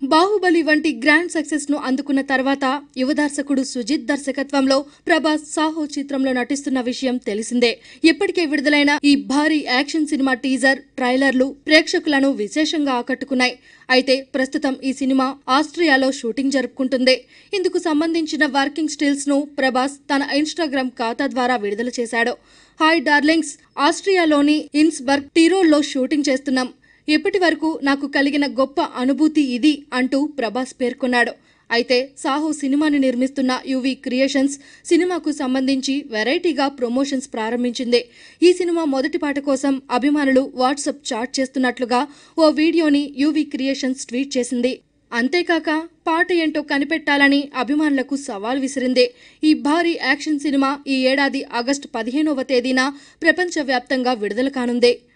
బాహుబలి వంటి grand success ను అందుకున్న తర్వాత యువ దర్శకుడు సుజిత్ దర్శకత్వంలో ప్రభాస్ సాహో చిత్రంలో నటిస్తున్న విషయం తెలిసిందే ఇప్పటికే విడుదలైన ఈ భారీ యాక్షన్ సినిమా టీజర్ ట్రైలర్లు ప్రేక్షకులను విశేషంగా ఆకట్టుకున్నాయి అయితే ప్రస్తుతం ఈ సినిమా ఆస్ట్రియాలో షూటింగ్ జరుపుకుంటుంది ఇందుకు సంబంధించిన వర్కింగ్ స్టిల్స్ ను ప్రభాస్ తన ఇన్స్టాగ్రామ్ ఖాతా ద్వారా విడుదల చేశాడు హాయ్ డార్లింగ్స్ ఆస్ట్రియాలోని ఇన్స్బర్గ్ టిరోల్లో షూటింగ్ చేస్తున్నాం ఇప్పటి వరకు నాకు కలిగిన గొప్ప అనుభూతి ఇది అంటూ ప్రభాస్ పేర్కొన్నాడు అయితే సాహో సినిమాని నిర్మిస్తున్న యువి క్రియేషన్స్ సినిమాకు సంబంధించి వెరైటీగా ప్రమోషన్స్ ప్రారంభించింది ఈ సినిమా మొదటి పాట కోసం అభిమానులు వాట్సాప్ చాట్ చేస్తున్నట్లుగా ఓ వీడియోని యువి క్రియేషన్స్ ట్వీట్ చేసింది అంతేకాక పాట ఏంటో కనిపెట్టాలని అభిమానులకు సవాల్ విసిరింది ఈ భారీ యాక్షన్ సినిమా ఈ ఏడాది ఆగస్టు పదిహేనవ తేదీన ప్రపంచవ్యాప్తంగా విడుదల కానుంది